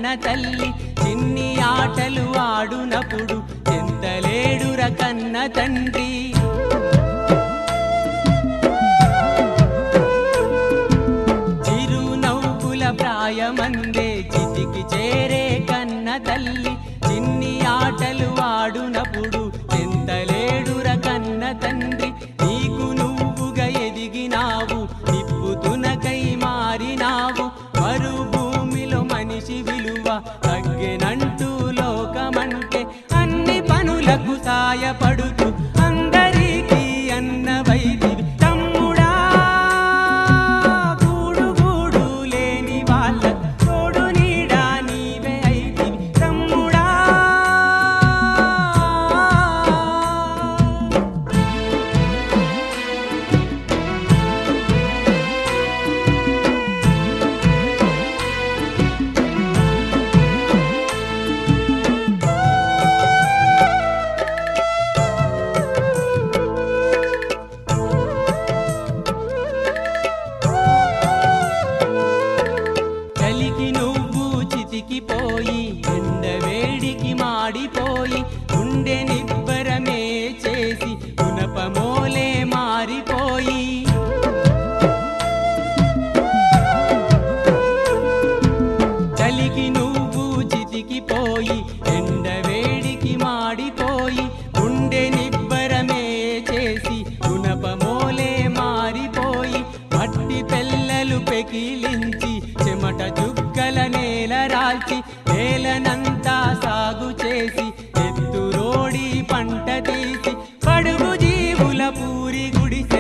తల్లి చిన్ని ఆటలు ఆడునప్పుడు ఎంతలేడుర కన్న తండ్రి చిరునవ్వుల ప్రాయమందే చితికి చేరే కన్న తల్లి చిన్ని ఆటలు ఆడునప్పుడు ఎంతలేడుర కన్న తండ్రి నీకు నువ్వుగా ఎదిగినావు నిప్పుతునకై మారినావు మరుభూమిలో మనిషి విలువ తగ్గెనంటూ లోకమంటే అన్ని పనులకు సాయపడుతూ అందరికీ అన్నవైదివి తమ్ముడా గూడు గూడు లేని వాళ్ళ తోడు నీడా నీవే అయితివి తమ్ముడా చలికి నువ్వు చితికిపోయి ఎండ వేడికి మాడిపోయి గుండె నిబ్బరమే చేసి గుణపమోలే మారిపోయి చలికి నువ్వు చితికిపోయి ఎండ వేడికి మాడిపోయి గుండె నిబ్బరమే చేసి గుణపమోలే మారిపోయి మట్టి పెల్లలు పెకిలించి చెమట చుక్కల నేల రాల్చి నేలనంతా సాగు చేసి ఎత్తురోడి పంట తీసి పడుగు జీవుల పూరి గుడిసె